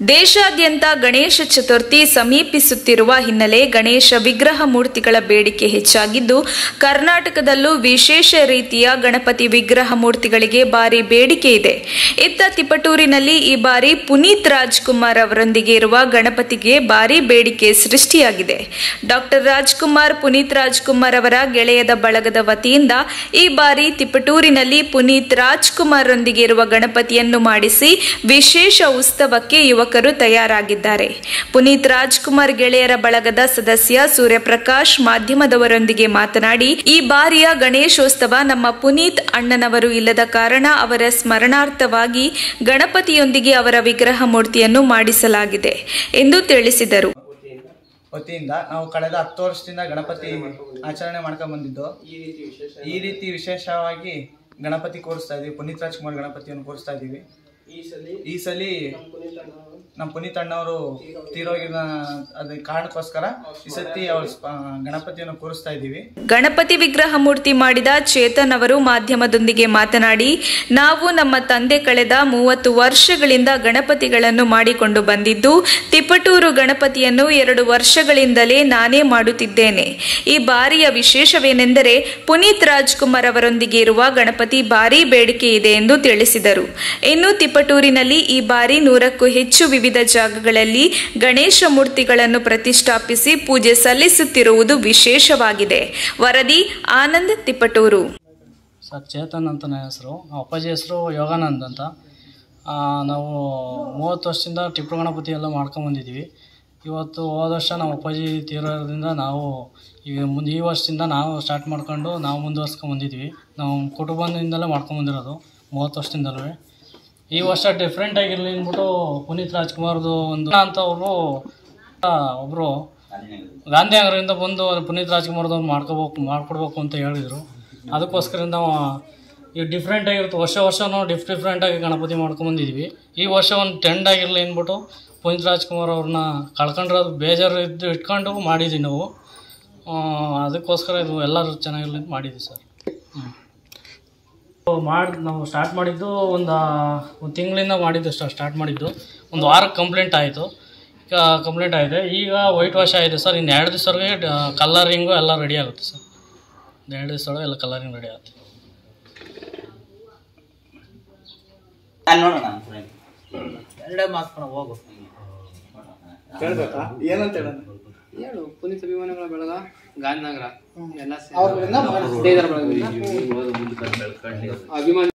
ದೇಶಾದ್ಯಂತ ಗಣೇಶ ಚತುರ್ಥಿ ಸಮೀಪಿಸುತ್ತಿರುವ ಹಿನ್ನೆಲೆ ಗಣೇಶ ವಿಗ್ರಹ ಮೂರ್ತಿಗಳ ಬೇಡಿಕೆ ಹೆಚ್ಚಾಗಿದ್ದು ಕರ್ನಾಟಕದಲ್ಲೂ ವಿಶೇಷ ರೀತಿಯ ಗಣಪತಿ ವಿಗ್ರಹ ಮೂರ್ತಿಗಳಿಗೆ ಭಾರಿ ಬೇಡಿಕೆ ಇದೆ ಇತ್ತ ತಿಪಟೂರಿನಲ್ಲಿ ಈ ಬಾರಿ ಪುನೀತ್ ರಾಜ್ಕುಮಾರ್ ಅವರೊಂದಿಗೆ ಇರುವ ಗಣಪತಿಗೆ ಭಾರಿ ಬೇಡಿಕೆ ಸೃಷ್ಟಿಯಾಗಿದೆ ಡಾಕ್ಟರ್ ರಾಜ್ಕುಮಾರ್ ಪುನೀತ್ ರಾಜ್ಕುಮಾರ್ ಅವರ ಗೆಳೆಯದ ಬಳಗದ ವತಿಯಿಂದ ಈ ಬಾರಿ ತಿಪಟೂರಿನಲ್ಲಿ ಪುನೀತ್ ರಾಜ್ಕುಮಾರ್ ರೊಂದಿಗೆ ಇರುವ ಗಣಪತಿಯನ್ನು ಮಾಡಿಸಿ ವಿಶೇಷ ಉತ್ಸವಕ್ಕೆ ಯುವಕರು ತಯಾರಾಗಿದ್ದಾರೆ ಪುನೀತ್ ರಾಜ್ಕುಮಾರ್ ಗೆಳೆಯರ ಬಳಗದ ಸದಸ್ಯ ಸೂರ್ಯಪ್ರಕಾಶ್ ಮಾಧ್ಯಮದವರೊಂದಿಗೆ ಮಾತನಾಡಿ ಈ ಬಾರಿಯ ಗಣೇಶೋತ್ಸವ ನಮ್ಮ ಪುನೀತ್ ಅಣ್ಣನವರು ಇಲ್ಲದ ಕಾರಣ ಅವರ ಸ್ಮರಣಾರ್ಥವಾಗಿ ಗಣಪತಿಯೊಂದಿಗೆ ಅವರ ವಿಗ್ರಹ ಮೂರ್ತಿಯನ್ನು ಮಾಡಿಸಲಾಗಿದೆ ಎಂದು ತಿಳಿಸಿದರು ವತಿಯಿಂದ ನಾವು ಕಳೆದ ಹತ್ತು ವರ್ಷದಿಂದ ಗಣಪತಿ ಆಚರಣೆ ಮಾಡ್ಕೊಂಡ್ ಬಂದಿದ್ದು ಈ ರೀತಿ ವಿಶೇಷವಾಗಿ ಗಣಪತಿ ಕೂರಿಸ್ತಾ ಇದೀವಿ ಪುನೀತ್ ರಾಜ್ಕುಮಾರ್ ಗಣಪತಿಯನ್ನು ಕೂರಿಸ್ತಾ ಇದೀವಿ ಈ ಸಲ ನಮ್ಮ ಪುನೀತ್ ಅಣ್ಣವರು ತೀರೋಗಿನ ಅದ ಕಾರಣಕ್ಕೋಸ್ಕರ ಈ ಸತಿ ಅವ್ರ ಸ್ಪ- ಗಣಪತಿಯನ್ನು ಕೂರಿಸ್ತಾ ಇದೀವಿ ಗಣಪತಿ ವಿಗ್ರಹ ಮೂರ್ತಿ ಮಾಡಿದ ಚೇತನ್ ಅವರು ಮಾಧ್ಯಮದೊಂದಿಗೆ ಮಾತನಾಡಿ ನಾವು ನಮ್ಮ ತಂದೆ ಕಳೆದ ಮೂವತ್ತು ವರ್ಷಗಳಿಂದ ಗಣಪತಿಗಳನ್ನು ಮಾಡಿಕೊಂಡು ಬಂದಿದ್ದು ತಿಪಟೂರು ಗಣಪತಿಯನ್ನು ಎರಡು ವರ್ಷಗಳಿಂದಲೇ ನಾನೇ ಮಾಡುತ್ತಿದ್ದೇನೆ ಈ ಬಾರಿಯ ವಿಶೇಷವೇನೆಂದರೆ ಪುನೀತ್ ರಾಜ್ಕುಮಾರ್ ಅವರೊಂದಿಗೆ ಇರುವ ಗಣಪತಿ ಭಾರೀ ಬೇಡಿಕೆ ಇದೆ ಎಂದು ತಿಳಿಸಿದರು ಇನ್ನು ತಿಪಟೂರಿನಲ್ಲಿ ಈ ಬಾರಿ ನೂರಕ್ಕೂ ಹೆಚ್ಚು ವಿವಿಧ ಜಾಗಗಳಲ್ಲಿ ಗಣೇಶ ಮೂರ್ತಿಗಳನ್ನು ಪ್ರತಿಷ್ಠಾಪಿಸಿ ಪೂಜೆ ಸಲ್ಲಿಸುತ್ತಿರುವುದು ವಿಶೇಷವಾಗಿದೆ ವರದಿ ಆನಂದ್ ತಿಪಟೂರು ಸರ್ ಚೇತನ್ ಅಂತ ನನ್ನ ಹೆಸರು ಅಪ್ಪಾಜಿ ಹೆಸರು ಯೋಗಾನಂದ್ ಅಂತ ಆ, ನಾವು ಮೂವತ್ತು ವರ್ಷದಿಂದ ಟಿಪ್ಪು ಗಣಪತಿ ಎಲ್ಲ ಮಾಡ್ಕೊಂಬಂದಿದ್ದೀವಿ ಇವತ್ತು ಹೋದ ವರ್ಷ ನಮ್ಮ ಅಪ್ಪಾಜಿ ತೀರೋದ್ರಿಂದ ನಾವು ಈಗ ಮುಂದೆ ಈ ವರ್ಷದಿಂದ ನಾವು ಸ್ಟಾರ್ಟ್ ಮಾಡ್ಕೊಂಡು ನಾವು ಮುಂದುವರ್ಸ್ಕೊಂಬಂದಿದ್ವಿ ನಾವು ಕುಟುಂಬದಿಂದಲೇ ಮಾಡ್ಕೊಂಬಂದಿರೋದು ಮೂವತ್ತು ವರ್ಷದಿಂದಲೂ ಈ ವರ್ಷ ಡಿಫ್ರೆಂಟ್ ಆಗಿರಲಿ ಅಂದ್ಬಿಟ್ಟು ಪುನೀತ್ ರಾಜ್ಕುಮಾರ್ದು ಒಂದು ಅಂತ ಅವರು ಒಬ್ಬರು ಗಾಂಧಿನಗರದಿಂದ ಬಂದು ಪುನೀತ್ ರಾಜ್ಕುಮಾರ್ದವ್ರು ಮಾಡ್ಕೋಬೇಕು ಮಾಡ್ಕೊಡ್ಬೇಕು ಅಂತ ಹೇಳಿದರು ಅದಕ್ಕೋಸ್ಕರ ನಾವು ಈಗ ಡಿಫ್ರೆಂಟ್ ಆಗಿರುತ್ತೆ ವರ್ಷ ವರ್ಷನೂ ಡಿಫ್ ಡಿಫ್ರೆಂಟಾಗಿ ಗಣಪತಿ ಮಾಡ್ಕೊಂಬಂದಿದ್ವಿ ಈ ವರ್ಷ ಒಂದು ಟ್ರೆಂಡ್ ಆಗಿರಲಿ ಅಂದ್ಬಿಟ್ಟು ಪುನೀತ್ ರಾಜ್ಕುಮಾರ್ ಅವ್ರನ್ನ ಕಳ್ಕೊಂಡಿರೋದು ಬೇಜಾರು ಇದ್ದು ಇಟ್ಕೊಂಡು ಮಾಡಿದ್ವಿ ನಾವು ಆ, ಅದಕ್ಕೋಸ್ಕರ ಇದು ಎಲ್ಲರೂ ಚೆನ್ನಾಗಿರಲಿ ಅಂತ ಮಾಡಿದ್ವಿ ಸರ್ ಮಾಡಿ ನಾವು ಸ್ಟಾರ್ಟ್ ಮಾಡಿದ್ದು ಒಂದು ಒಂದು ತಿಂಗಳಿಂದ ಮಾಡಿದ್ದು ಸ್ಟಾರ್ಟ್ ಮಾಡಿದ್ದು ಒಂದು ವಾರಕ್ಕೆ ಕಂಪ್ಲೇಂಟ್ ಆಯಿತು ಈಗ ಕಂಪ್ಲೇಂಟ್ ಆಗಿದೆ ಈಗ ವೈಟ್ ವಾಶ್ ಆಗಿದೆ ಸರ್ ಇನ್ನು ಎರಡು ದಿವಸವರೆಗೆ ಕಲರಿಂಗು ಎಲ್ಲ ರೆಡಿ ಆಗುತ್ತೆ ಸರ್ ಒಂದು ಎರಡು ದಿವಸ ಒಳಗೆ ಎಲ್ಲ ಕಲರಿಂಗ್ ರೆಡಿ ಆಗುತ್ತೆ ಎರಡೇ ಮಾತು ಹೋಗು ಹೇಳ್ಬೇಕಾ ಏನಂತ ಹೇಳೋಣ ಹೇಳು ಪುನೀತ್ ಅಭಿಮಾನಿಗಳ ಬೆಳಗ ಗಾಂಧಿನಗರ ಎಲ್ಲ ಅವ್ರಿಂದ ಸ್ನೇಹಿತರ ಬಳಗದಿಂದ ಅಭಿಮಾನಿ